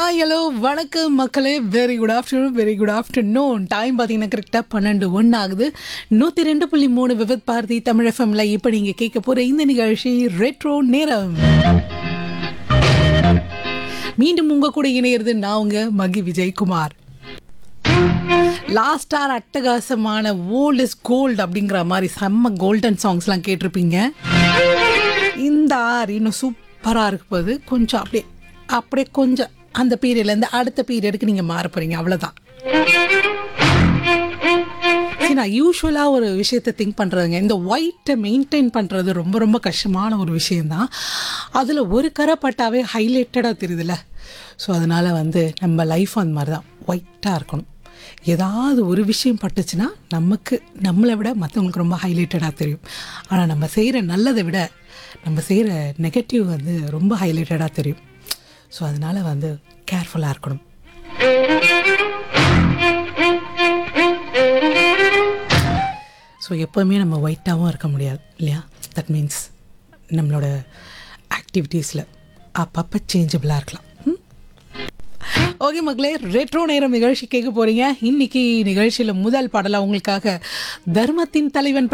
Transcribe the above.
Hi hello வணக்கம் மக்களே very good afternoon very good afternoon time பார்த்தீங்கன்னா கரெக்டாக பன்னெண்டு ஒன்று ஆகுது நூற்றி ரெண்டு புள்ளி மூணு விவத் பாரதி தமிழ் எஃப்எம்ல இப்போ நீங்கள் கேட்க போகிற இந்த நிகழ்ச்சி ரெட்ரோ நேரம் மீண்டும் உங்கள் கூட இணையிறது நான் உங்க மகி விஜயகுமார் லாஸ்ட் ஆர் அட்டகாசமான ஓல்ட் இஸ் கோல்டு அப்படிங்கிற மாதிரி செம்ம கோல்டன் சாங்ஸ்லாம் கேட்டிருப்பீங்க இந்த ஆர் இன்னும் சூப்பராக இருக்க போது கொஞ்சம் அப்படியே அப்படியே கொஞ்சம் அந்த பீரியட்லேருந்து அடுத்த பீரியடுக்கு நீங்கள் மாற போகிறீங்க அவ்வளோதான் சரி நான் யூஸ்வலாக ஒரு விஷயத்தை திங்க் பண்ணுறதுங்க இந்த ஒயிட்டை மெயின்டைன் பண்ணுறது ரொம்ப ரொம்ப கஷ்டமான ஒரு விஷயந்தான் அதில் ஒரு கரை பட்டாவே ஹைலைட்டடாக தெரியுதுல்ல ஸோ அதனால் வந்து நம்ம லைஃப் அந்த மாதிரி தான் ஒயிட்டாக இருக்கணும் ஏதாவது ஒரு விஷயம் பட்டுச்சுன்னா நமக்கு நம்மளை விட மற்றவங்களுக்கு ரொம்ப ஹைலைட்டடாக தெரியும் ஆனால் நம்ம செய்கிற நல்லதை விட நம்ம செய்கிற நெகட்டிவ் வந்து ரொம்ப ஹைலைட்டடாக தெரியும் ஸோ அதனால் வந்து கேர்ஃபுல்லாக இருக்கணும் ஸோ எப்போவுமே நம்ம ஒயிட்டாகவும் இருக்க முடியாது இல்லையா தட் மீன்ஸ் நம்மளோட ஆக்டிவிட்டீஸில் அப்பப்போ சேஞ்சபிளாக இருக்கலாம் ம்? ஓகே மக்களே ரெட்ரோ நேரம் நிகழ்ச்சி கேட்க போகிறீங்க இன்னைக்கு நிகழ்ச்சியில் முதல் பாடலாக உங்களுக்காக தர்மத்தின் தலைவன்